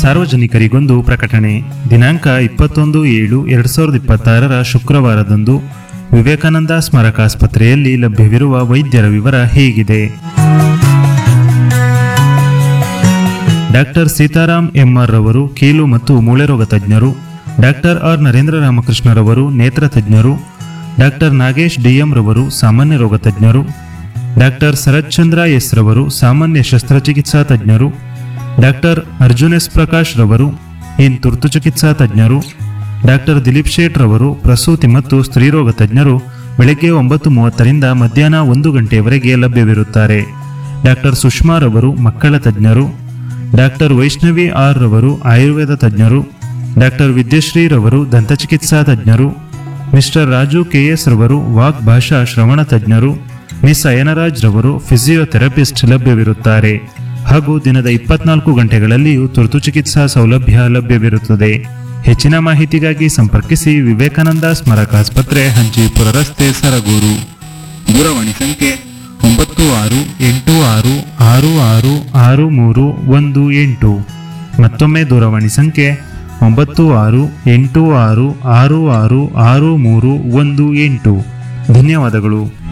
ಸಾರ್ವಜನಿಕರಿಗೊಂದು ಪ್ರಕಟಣೆ ದಿನಾಂಕ ಇಪ್ಪತ್ತೊಂದು ಏಳು ಎರಡು ಸಾವಿರದ ಇಪ್ಪತ್ತಾರರ ಶುಕ್ರವಾರದಂದು ವಿವೇಕಾನಂದ ಸ್ಮಾರಕಾಸ್ಪತ್ರೆಯಲ್ಲಿ ಲಭ್ಯವಿರುವ ವೈದ್ಯರ ವಿವರ ಹೇಗಿದೆ ಡಾಕ್ಟರ್ ಸೀತಾರಾಮ್ ಎಂಆರ್ ರವರು ಕೀಲು ಮತ್ತು ಮೂಳೆ ರೋಗ ತಜ್ಞರು ಡಾಕ್ಟರ್ ಆರ್ ನರೇಂದ್ರ ರಾಮಕೃಷ್ಣರವರು ನೇತ್ರ ತಜ್ಞರು ಡಾಕ್ಟರ್ ನಾಗೇಶ್ ಡಿಎಂ ರವರು ಸಾಮಾನ್ಯ ರೋಗ ತಜ್ಞರು ಡಾಕ್ಟರ್ ಶರತ್ ಚಂದ್ರ ಎಸ್ ರವರು ಸಾಮಾನ್ಯ ಶಸ್ತ್ರಚಿಕಿತ್ಸಾ ತಜ್ಞರು ಡಾಕ್ಟರ್ ಅರ್ಜುನ್ ಎಸ್ ಪ್ರಕಾಶ್ ರವರು ಇನ್ ತುರ್ತು ಚಿಕಿತ್ಸಾ ತಜ್ಞರು ಡಾಕ್ಟರ್ ದಿಲೀಪ್ ಶೇಟ್ ರವರು ಪ್ರಸೂತಿ ಮತ್ತು ಸ್ತ್ರೀರೋಗ ತಜ್ಞರು ಬೆಳಗ್ಗೆ ಒಂಬತ್ತು ಮೂವತ್ತರಿಂದ ಮಧ್ಯಾಹ್ನ ಒಂದು ಗಂಟೆಯವರೆಗೆ ಲಭ್ಯವಿರುತ್ತಾರೆ ಡಾಕ್ಟರ್ ಸುಷ್ಮಾ ರವರು ಮಕ್ಕಳ ತಜ್ಞರು ಡಾಕ್ಟರ್ ವೈಷ್ಣವಿ ಆರ್ ರವರು ಆಯುರ್ವೇದ ತಜ್ಞರು ಡಾಕ್ಟರ್ ವಿದ್ಯಶ್ರೀ ರವರು ದಂತಚಿಕಿತ್ಸಾ ತಜ್ಞರು ಮಿಸ್ಟರ್ ರಾಜು ಕೆಎಸ್ ರವರು ವಾಕ್ ಭಾಷಾ ಶ್ರವಣ ತಜ್ಞರು ಮಿಸ್ ಅಯನರಾಜ್ ರವರು ಫಿಸಿಯೋಥೆರಪಿಸ್ಟ್ ಲಭ್ಯವಿರುತ್ತಾರೆ ಹಾಗೂ ದಿನದ ಇಪ್ಪತ್ನಾಲ್ಕು ಗಂಟೆಗಳಲ್ಲಿಯೂ ತುರ್ತು ಚಿಕಿತ್ಸಾ ಸೌಲಭ್ಯ ಲಭ್ಯವಿರುತ್ತದೆ ಹೆಚ್ಚಿನ ಮಾಹಿತಿಗಾಗಿ ಸಂಪರ್ಕಿಸಿ ವಿವೇಕಾನಂದ ಸ್ಮಾರಕ ಆಸ್ಪತ್ರೆ ಹಂಚಿಪುರ ರಸ್ತೆ ಸರಗೂರು ದೂರವಾಣಿ ಸಂಖ್ಯೆ ಒಂಬತ್ತು ಆರು ಎಂಟು ಆರು ಆರು ಆರು ಆರು ಮೂರು ಒಂದು ಎಂಟು ಮತ್ತೊಮ್ಮೆ ದೂರವಾಣಿ ಸಂಖ್ಯೆ ಒಂಬತ್ತು ಆರು ಎಂಟು ಆರು ಆರು ಆರು ಆರು ಮೂರು ಒಂದು ಎಂಟು ಧನ್ಯವಾದಗಳು